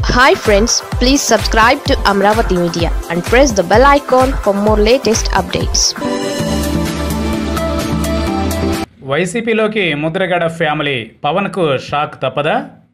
hi friends please subscribe to Amaravati media and press the bell icon for more latest updates వైసీపీలోకి Mudragada family పవన్కు shock తప్పదా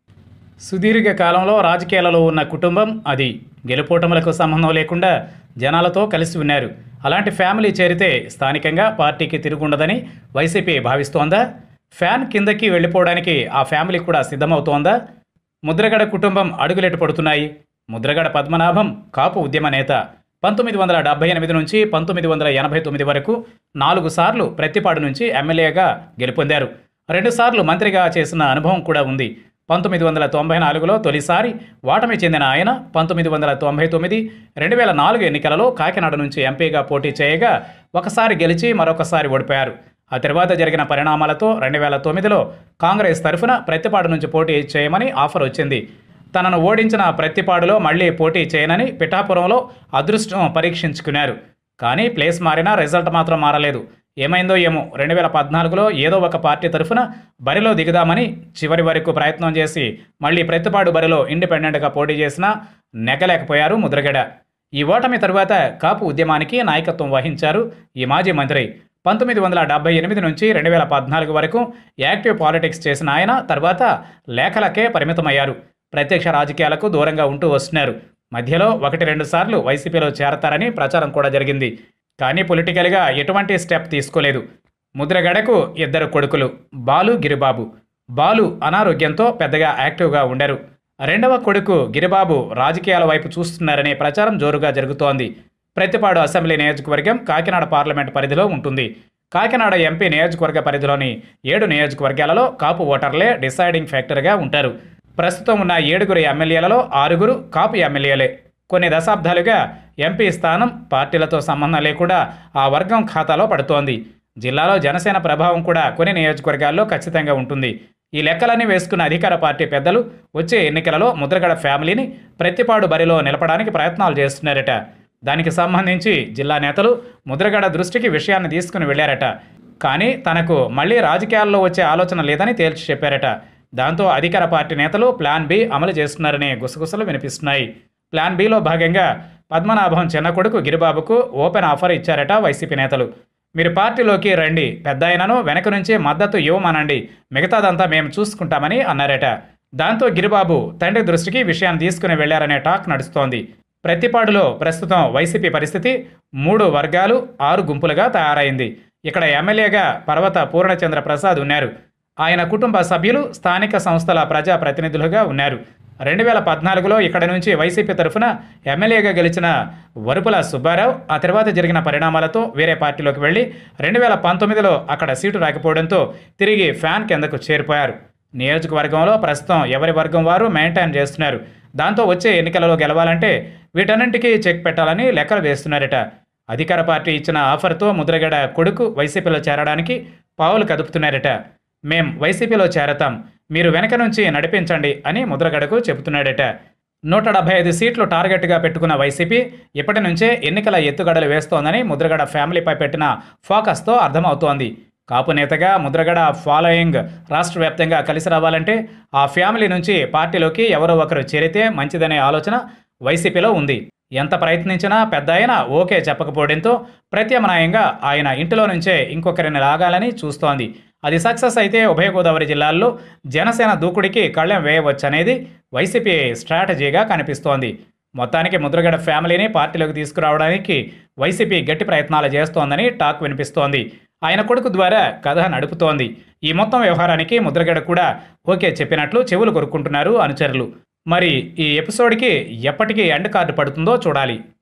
సుదీర్ఘ కాలంలో రాజకీయాలలో ఉన్న కుటుంబం అది గెలుపోటములకు సంబంధం లేకుండా జనాలతో కలిసి ఉన్నారు అలాంటి ఫ్యామిలీ చేరితే స్థానికంగా పార్టీకి తిరుగుండదని వైసీపీ భావిస్తోందా ఫ్యాన్ కిందకి వెళ్ళిపోవడానికి ఆ ఫ్యామిలీ కూడా సిద్ధమవుతోందా ముద్రగడ కుటుంబం అడుగులెట్టు పడుతున్నాయి ముద్రగడ పద్మనాభం కాపు ఉద్యమ నేత పంతొమ్మిది వందల డెబ్బై ఎనిమిది నుంచి పంతొమ్మిది వందల ఎనభై తొమ్మిది వరకు నాలుగు సార్లు ప్రత్తిపాడు నుంచి ఎమ్మెల్యేగా గెలుపొందారు రెండుసార్లు మంత్రిగా చేసిన అనుభవం కూడా ఉంది పంతొమ్మిది వందల తొంభై నాలుగులో తొలిసారి ఓటమి చెందిన ఆయన పంతొమ్మిది వందల తొంభై తొమ్మిది రెండు వేల నాలుగు ఎన్నికలలో కాకినాడ నుంచి ఎంపీగా పోటీ చేయగా ఒకసారి గెలిచి మరొకసారి ఓడిపోయారు ఆ తర్వాత జరిగిన పరిణామాలతో రెండు వేల తొమ్మిదిలో కాంగ్రెస్ తరఫున ప్రత్తిపాడు నుంచి పోటీ చేయమని ఆఫర్ వచ్చింది తనను ఓడించిన ప్రత్తిపాడులో మళ్లీ పోటీ చేయనని పిఠాపురంలో అదృష్టం పరీక్షించుకున్నారు కానీ ప్లేస్ మారినా రిజల్ట్ మాత్రం మారలేదు ఏమైందో ఏమో రెండు వేల పద్నాలుగులో ఏదో ఒక పార్టీ తరఫున బరిలో దిగుదామని చివరి వరకు ప్రయత్నం చేసి మళ్ళీ ప్రతిపాడు బరిలో ఇండిపెండెంట్గా పోటీ చేసినా నెగ్గలేకపోయారు ముద్రగడ ఈ ఓటమి తరువాత కాపు ఉద్యమానికి నాయకత్వం వహించారు ఈ మాజీ మంత్రి పంతొమ్మిది వందల డెబ్బై ఎనిమిది నుంచి రెండు వేల పద్నాలుగు వరకు యాక్టివ్ పాలిటిక్స్ చేసిన ఆయన తర్వాత లేఖలకే పరిమితమయ్యారు ప్రత్యక్ష రాజకీయాలకు దూరంగా ఉంటూ వస్తున్నారు మధ్యలో ఒకటి రెండు సార్లు వైసీపీలో చేరతారని ప్రచారం కూడా జరిగింది కానీ పొలిటికల్గా ఎటువంటి స్టెప్ తీసుకోలేదు ముద్రగడకు ఇద్దరు కొడుకులు బాలు గిరిబాబు బాలు అనారోగ్యంతో పెద్దగా యాక్టివ్గా ఉండరు రెండవ కొడుకు గిరిబాబు రాజకీయాల వైపు చూస్తున్నారనే ప్రచారం జోరుగా జరుగుతోంది ప్రతిపాడు అసెంబ్లీ నియోజకవర్గం కాకినాడ పార్లమెంట్ పరిధిలో ఉంటుంది కాకినాడ ఎంపీ నియోజకవర్గ పరిధిలోని ఏడు నియోజకవర్గాలలో కాపు ఓటర్లే డిసైడింగ్ ఫ్యాక్టర్గా ఉంటారు ప్రస్తుతం ఉన్న ఏడుగురు ఎమ్మెల్యేలలో ఆరుగురు కాపు ఎమ్మెల్యేలే కొన్ని దశాబ్దాలుగా ఎంపీ స్థానం పార్టీలతో సంబంధం లేకుండా ఆ వర్గం ఖాతాలో పడుతోంది జిల్లాలో జనసేన ప్రభావం కూడా కొన్ని నియోజకవర్గాల్లో ఖచ్చితంగా ఉంటుంది ఈ లెక్కలన్నీ వేసుకున్న అధికార పార్టీ పెద్దలు వచ్చే ఎన్నికలలో ముద్రగడ ఫ్యామిలీని ప్రతిపాడు బరిలో నిలపడానికి ప్రయత్నాలు చేస్తున్నారట దానికి సంబంధించి జిల్లా నేతలు ముద్రగడ దృష్టికి విషయాన్ని తీసుకుని వెళ్లారట కానీ తనకు మళ్లీ రాజకీయాల్లో వచ్చే ఆలోచన లేదని తేల్చి చెప్పారట దాంతో అధికార పార్టీ నేతలు ప్లాన్ బి అమలు చేస్తున్నారనే గుసగుసలు వినిపిస్తున్నాయి ప్లాన్ బిలో భాగంగా పద్మనాభం చిన్న కొడుకు గిరిబాబుకు ఓపెన్ ఆఫర్ ఇచ్చారట వైసీపీ నేతలు మీరు పార్టీలోకి రండి పెద్ద ఆయనను వెనక నుంచి మద్దతు ఇవ్వమనండి మిగతాదంతా మేము చూసుకుంటామని అన్నారట దాంతో గిరిబాబు తండ్రి దృష్టికి విషయాన్ని తీసుకుని వెళ్లారనే టాక్ నడుస్తోంది ప్రతిపాడులో ప్రస్తుతం వైసీపీ పరిస్థితి మూడు వర్గాలు ఆరు గుంపులుగా తయారైంది ఇక్కడ ఎమ్మెల్యేగా పర్వత పూర్ణచంద్ర ప్రసాద్ ఉన్నారు ఆయన కుటుంబ సభ్యులు స్థానిక సంస్థల ప్రజా ప్రతినిధులుగా ఉన్నారు రెండు వేల పద్నాలుగులో ఇక్కడ నుంచి వైసీపీ తరఫున ఎమ్మెల్యేగా గెలిచిన వరుపుల సుబ్బారావు ఆ తర్వాత జరిగిన పరిణామాలతో వేరే పార్టీలోకి వెళ్ళి రెండు వేల పంతొమ్మిదిలో అక్కడ సీటు రాకపోవడంతో తిరిగి ఫ్యాన్ కిందకు చేరిపోయారు నియోజకవర్గంలో ప్రస్తుతం ఎవరి వర్గం వారు మెయింటైన్ చేస్తున్నారు దాంతో వచ్చే ఎన్నికలలో గెలవాలంటే వీటన్నింటికీ చెక్ పెట్టాలని లెక్కలు వేస్తున్నారట అధికార పార్టీ ఇచ్చిన ఆఫర్తో ముద్రగడ కొడుకు వైసీపీలో చేరడానికి పావులు కదుపుతున్నారట మేం వైసీపీలో చేరతాం మీరు వెనక నుంచి నడిపించండి అని ముద్రగడకు చెబుతున్నాడట నూట డెబ్బై ఐదు సీట్లు టార్గెట్గా పెట్టుకున్న వైసీపీ ఇప్పటి నుంచే ఎన్నికల ఎత్తుగడలు వేస్తోందని ముద్రగడ ఫ్యామిలీపై పెట్టిన ఫోకస్తో అర్థమవుతోంది కాపు నేతగా ముద్రగడ ఫాలోయింగ్ రాష్ట్ర వ్యాప్తంగా కలిసి రావాలంటే ఆ ఫ్యామిలీ నుంచి పార్టీలోకి ఎవరో ఒకరు చేరితే మంచిదనే ఆలోచన వైసీపీలో ఉంది ఎంత ప్రయత్నించినా పెద్ద ఆయన ఓకే చెప్పకపోవడంతో ప్రత్యామ్నాయంగా ఆయన ఇంటిలో నుంచే ఇంకొకరిని లాగాలని చూస్తోంది అది సక్సెస్ అయితే ఉభయ గోదావరి జిల్లాల్లో జనసేన దూకుడికి కళ్ళెం వేయవచ్చనేది వైసీపీ స్ట్రాటజీగా కనిపిస్తోంది మొత్తానికి ముద్రగడ ఫ్యామిలీని పార్టీలోకి తీసుకురావడానికి వైసీపీ గట్టి ప్రయత్నాలు చేస్తోందని టాక్ వినిపిస్తోంది ఆయన కొడుకు ద్వారా కథ నడుపుతోంది ఈ మొత్తం వ్యవహారానికి ముద్రగడ కూడా ఓకే చెప్పినట్లు చెవులు కొరుక్కుంటున్నారు అనుచరులు మరి ఈ ఎపిసోడ్కి ఎప్పటికీ ఎండ్ కార్డు పడుతుందో చూడాలి